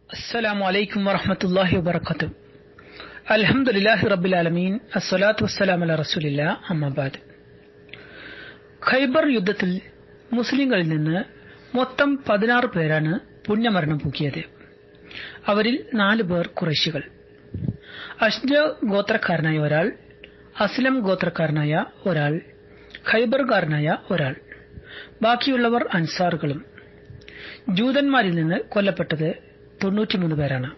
السلام عليكم ورحمة الله وبركاته الحمد لله رب العالمين الصلاة والسلام على رسول الله أما بعد ഖൈബർ യുദ്ധത്തിൽ മുസ്ലിങ്ങളിൽ നിന്ന് മൊത്തം പതിനാറ് പേരാണ് പുണ്യമരണം പൂക്കിയത് അവരിൽ നാല് പേർ കുറേശികൾ അഷ്ജ ഗോത്രക്കാരനായ ഒരാൾ അസ്ലം ഗോത്രക്കാരനായ ഒരാൾ ഖൈബർകാരനായ ഒരാൾ ബാക്കിയുള്ളവർ അൻസാറുകളും ജൂതന്മാരിൽ നിന്ന് കൊല്ലപ്പെട്ടത് തൊണ്ണൂറ്റിമൂന്ന് പേരാണ്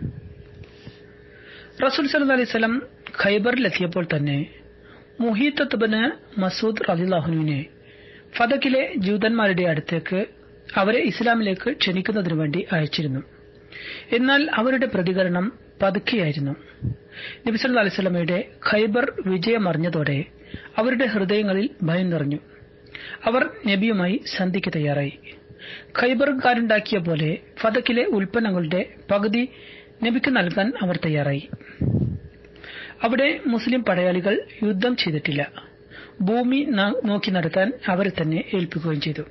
റസൂൽ സല്ലു അലൈഹി സ്വലം ഖൈബറിലെത്തിയപ്പോൾ തന്നെ മുഹീത്തത്തുബന് മസൂദ് അലിലാഹുനുവിനെ ഫതക്കിലെ ജൂതന്മാരുടെ അടുത്തേക്ക് അവരെ ഇസ്ലാമിലേക്ക് ക്ഷണിക്കുന്നതിനു വേണ്ടി അയച്ചിരുന്നു എന്നാൽ അവരുടെ പ്രതികരണം പതുക്കെയായിരുന്നു നബിസല്ല അലൈവലമയുടെ ഖൈബർ വിജയമറിഞ്ഞതോടെ അവരുടെ ഹൃദയങ്ങളിൽ ഭയം നിറഞ്ഞു അവർ നബിയുമായി സന്ധിക്ക് തയ്യാറായി ഖൈബർക്കാരുണ്ടാക്കിയ പോലെ ഫതക്കിലെ ഉൽപ്പന്നങ്ങളുടെ പകുതി നബിക്ക് നൽകാൻ അവർ തയ്യാറായി അവിടെ മുസ്ലിം പടയാളികൾ യുദ്ധം ചെയ്തിട്ടില്ല ഭൂമി നോക്കി നടത്താൻ അവരെ തന്നെ ഏൽപ്പിക്കുകയും ചെയ്തു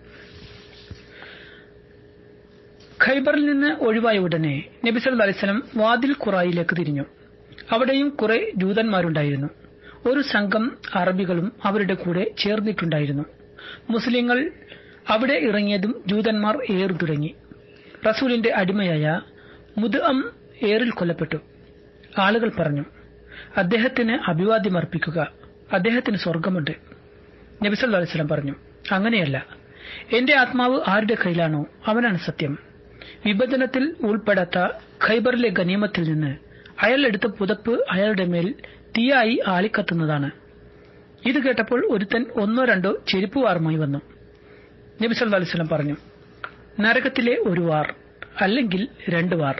ഖൈബറിൽ നിന്ന് ഒഴിവായ ഉടനെ നബി സല്ലു അലൈവലം വാതിൽ ഖുറായിലേക്ക് തിരിഞ്ഞു അവിടെയും കുറെ ജൂതന്മാരുണ്ടായിരുന്നു ഒരു സംഘം അറബികളും അവരുടെ കൂടെ ചേർന്നിട്ടുണ്ടായിരുന്നു മുസ്ലിങ്ങൾ അവിടെ ഇറങ്ങിയതും ജൂതന്മാർ ഏറു തുടങ്ങി റസൂലിന്റെ അടിമയായ മുദ്അം ഏറിൽ കൊല്ലപ്പെട്ടു ആളുകൾ പറഞ്ഞു അദ്ദേഹത്തിന് അഭിവാദ്യം അർപ്പിക്കുക അദ്ദേഹത്തിന് സ്വർഗമുണ്ട് നബിസല്ലാ അലൈവലം പറഞ്ഞു അങ്ങനെയല്ല എന്റെ ആത്മാവ് ആരുടെ കയ്യിലാണോ അവനാണ് സത്യം വിഭജനത്തിൽ ഉൾപ്പെടാത്ത ഖൈബറിലെ ഗനീമത്തിൽ നിന്ന് അയാൾ എടുത്ത പുതപ്പ് അയാളുടെ മേൽ തീയായി ആളിക്കത്തുന്നതാണ് ഇത് കേട്ടപ്പോൾ ഒരുത്തൻ ഒന്നോ രണ്ടോ ചെരുപ്പുവാറുമായി വന്നു നബി സല്ലു അലൈവലം പറഞ്ഞു നരകത്തിലെ ഒരു വാർ അല്ലെങ്കിൽ രണ്ട് വാർ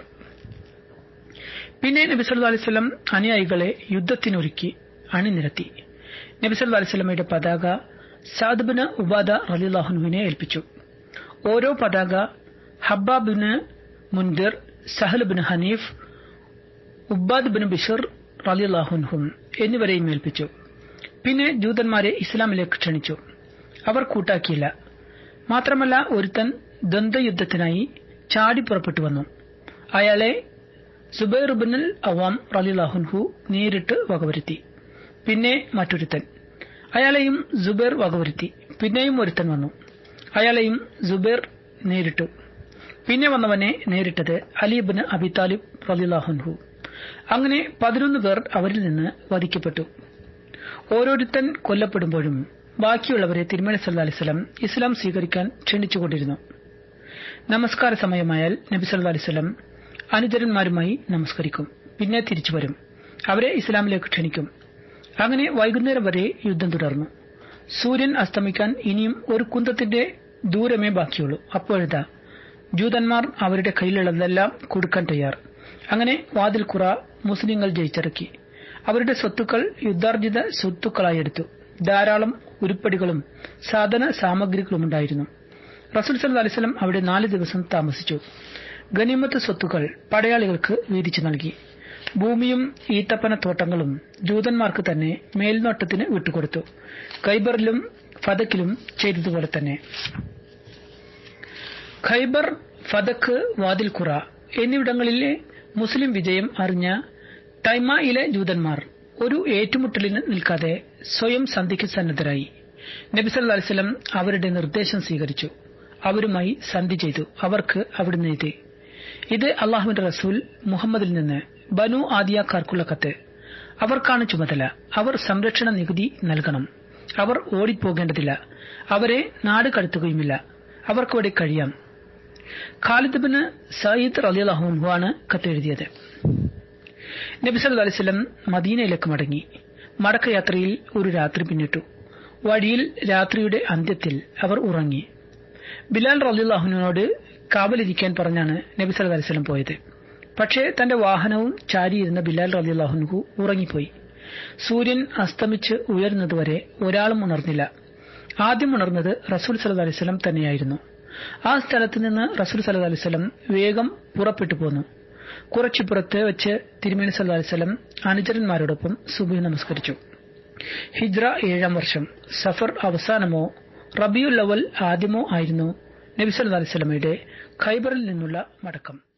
പിന്നെ നബി സല്ലു അലൈവലം അനുയായികളെ യുദ്ധത്തിനൊരുക്കി അണിനിരത്തി നബി സല്ലു അലൈവലമയുടെ പതാക സാദ്ബിന് ഉബാദ റലിലാഹുനുവിനെ ഏൽപ്പിച്ചു ഓരോ പതാക ഹബ്ബാബിന് Mundhir Sahl bin Hanif Ubbad bin Bishr റലിലാഹുൻഹും എന്നിവരെയും ഏൽപ്പിച്ചു പിന്നെ ജൂതന്മാരെ ഇസ്ലാമിലേക്ക് ക്ഷണിച്ചു അവർ കൂട്ടാക്കിയില്ല മാത്രമല്ല ഒരുത്തൻ ദ്വന്ദ്വയുദ്ധത്തിനായി ചാടി പുറപ്പെട്ടു വന്നു അയാളെ സുബൈർ ബിനുൽ അവാം റലിലാഹുൻഹു നേരിട്ട് വകവരുത്തി പിന്നെ മറ്റൊരുത്തൻ അയാളെയും ജുബൈർ വകവരുത്തി പിന്നെയും ഒരുത്തൻ വന്നു അയാളെയും ജുബൈർ നേരിട്ടു പിന്നെ വന്നവനെ നേരിട്ടത് അലീബിന് അബിതാലിബ് റലിലാഹുൻഹു അങ്ങനെ പതിനൊന്ന് പേർ അവരിൽ നിന്ന് വധിക്കപ്പെട്ടു ഓരോരുത്തൻ കൊല്ലപ്പെടുമ്പോഴും ബാക്കിയുള്ളവരെ തിരുമല സല്ലാ അലിസ്ലം ഇസ്ലാം സ്വീകരിക്കാൻ ക്ഷണിച്ചുകൊണ്ടിരുന്നു നമസ്കാര സമയമായാൽ നബി സല്ലാ അലിസ്ലം അനുചരന്മാരുമായി നമസ്കരിക്കും പിന്നെ തിരിച്ചു വരും അവരെ ഇസ്ലാമിലേക്ക് ക്ഷണിക്കും അങ്ങനെ വൈകുന്നേരം വരെ യുദ്ധം തുടർന്നു സൂര്യൻ അസ്തമിക്കാൻ ഇനിയും ഒരു കുന്തത്തിന്റെ ദൂരമേ ബാക്കിയുള്ളൂ അപ്പോഴെന്താ ജൂതന്മാർ അവരുടെ കയ്യിലുള്ളതെല്ലാം കൊടുക്കാൻ തയ്യാർ അങ്ങനെ വാതിൽ കുറ മുസ്ലിങ്ങൾ ജയിച്ചിറക്കി അവരുടെ സ്വത്തുക്കൾ യുദ്ധാർജിത സ്വത്തുക്കളായി എടുത്തു ധാരാളം ഉരുപ്പടികളും സാധന സാമഗ്രികളും ഉണ്ടായിരുന്നു റസൂൽ സല്ലു അലിസ്ലം അവിടെ നാല് ദിവസം താമസിച്ചു ഗനിമത്ത് സ്വത്തുക്കൾ പടയാളികൾക്ക് വീതിച്ചു നൽകി ഭൂമിയും ഈത്തപ്പന തോട്ടങ്ങളും ജൂതന്മാർക്ക് തന്നെ മേൽനോട്ടത്തിന് വിട്ടുകൊടുത്തു ഖൈബറിലും ഫതക്കിലും ചെയ്തതുപോലെ തന്നെ ഖൈബർ ഫതക്ക് വാതിൽഖുറ എന്നിവിടങ്ങളിലെ മുസ്ലിം വിജയം അറിഞ്ഞ തൈമയിലെ ജൂതന്മാർ ഒരു ഏറ്റുമുട്ടലിന് നിൽക്കാതെ സ്വയം സന്ധിക്ക് സന്നദ്ധരായി നബിസല്ല അലിസ്ലം അവരുടെ നിർദ്ദേശം സ്വീകരിച്ചു അവരുമായി സന്ധി ചെയ്തു അവർക്ക് അവിടുന്ന് എഴുതി ഇത് അള്ളാഹുവിന്റെ റസൂൽ മുഹമ്മദിൽ നിന്ന് ബനു ആദിയാക്കാർക്കുള്ള കത്ത് അവർക്കാണ് ചുമതല അവർ സംരക്ഷണ നികുതി നൽകണം അവർ ഓടിപ്പോകേണ്ടതില്ല അവരെ നാട് കടത്തുകയുമില്ല അവർക്കവിടെ കഴിയാം ഖാലിദ് ബിന് സയ്യിദ് റലിയാഹുൻഹു ആണ് കത്തെഴുതിയത് നബിസല്ലു അലൈവലം മദീനയിലേക്ക് മടങ്ങി മടക്കയാത്രയിൽ ഒരു രാത്രി പിന്നിട്ടു വഴിയിൽ രാത്രിയുടെ അന്ത്യത്തിൽ അവർ ഉറങ്ങി ബിലാൽ റലിയാഹുനോട് കാവലിരിക്കാൻ പറഞ്ഞാണ് നബി സല്ലു അലൈവലം പോയത് പക്ഷേ തന്റെ വാഹനവും ചാരിയിരുന്ന ബിലാൽ റലിയാഹുൻഹു ഉറങ്ങിപ്പോയി സൂര്യൻ അസ്തമിച്ച് ഉയരുന്നതുവരെ ഒരാളും ഉണർന്നില്ല ആദ്യം ഉണർന്നത് റസൂൽ സല്ലു അലൈവലം തന്നെയായിരുന്നു ആ സ്ഥലത്ത് നിന്ന് റസൂൽ സല്ലു അലൈവലം വേഗം പുറപ്പെട്ടു പോന്നു കുറച്ചുപുറത്ത് വെച്ച് തിരുമേനി സല്ലു അലൈവലം അനുചരന്മാരോടൊപ്പം സുബി നമസ്കരിച്ചു ഹിജ്ര ഏഴാം വർഷം സഫർ അവസാനമോ റബിയുൽ അവൽ ആദ്യമോ ആയിരുന്നു നബി സല്ലു അലൈവലമയുടെ ഖൈബറിൽ നിന്നുള്ള മടക്കം